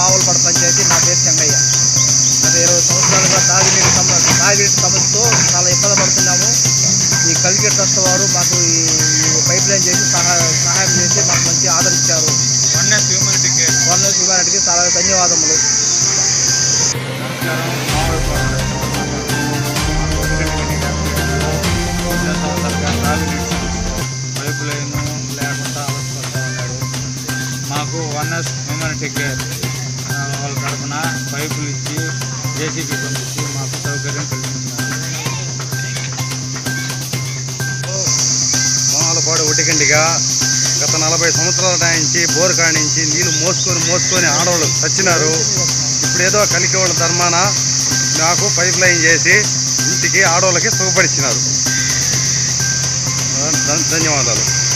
మామూలుపడ పంచాయతీ నా పేరు చెంగయ్య గత ఇరవై సంవత్సరాలుగా తాగునీటి సమ తాగునీటి సమస్యతో చాలా ఇబ్బంది పడుతున్నాము ఈ కలిగే ట్రస్ట్ వారు మాకు ఈ ఈ పైప్ లైన్ చేసి సహాయ సహాయం చేసి మాకు మంచి ఆర్డర్ ఇచ్చారు వన్నెస్ హ్యూమనిటీ కేర్ వన్ హ్యూమానిటీకి చాలా ధన్యవాదములు నమస్కారం మామిడిపాడు సంవత్సరాలుగా తాగునీటి సమస్య పైపు లైన్ లేకుండా అవస్థపడతా ఉన్నారు మాకు వన్నెస్ హ్యూమనిటీ కేర్ ఆ, వాళ్ళ తరఫున పైపులు ఇచ్చి జేసీబీ పంపించి మాకు సౌకర్యం కలిగించినారు మామలపాడు ఒటికండిగా గత నలభై సంవత్సరాల నుంచి బోరు కాడించి నీళ్లు మోసుకొని మోసుకొని ఆడవాళ్ళు చచ్చినారు ఇప్పుడు ఏదో కలికి వాళ్ళ ధర్మాన నాకు పైప్ లైన్ చేసి ఇంటికి ఆడవాళ్ళకి సుఖపడిచ్చినారు ధన్- ధన్యవాదాలు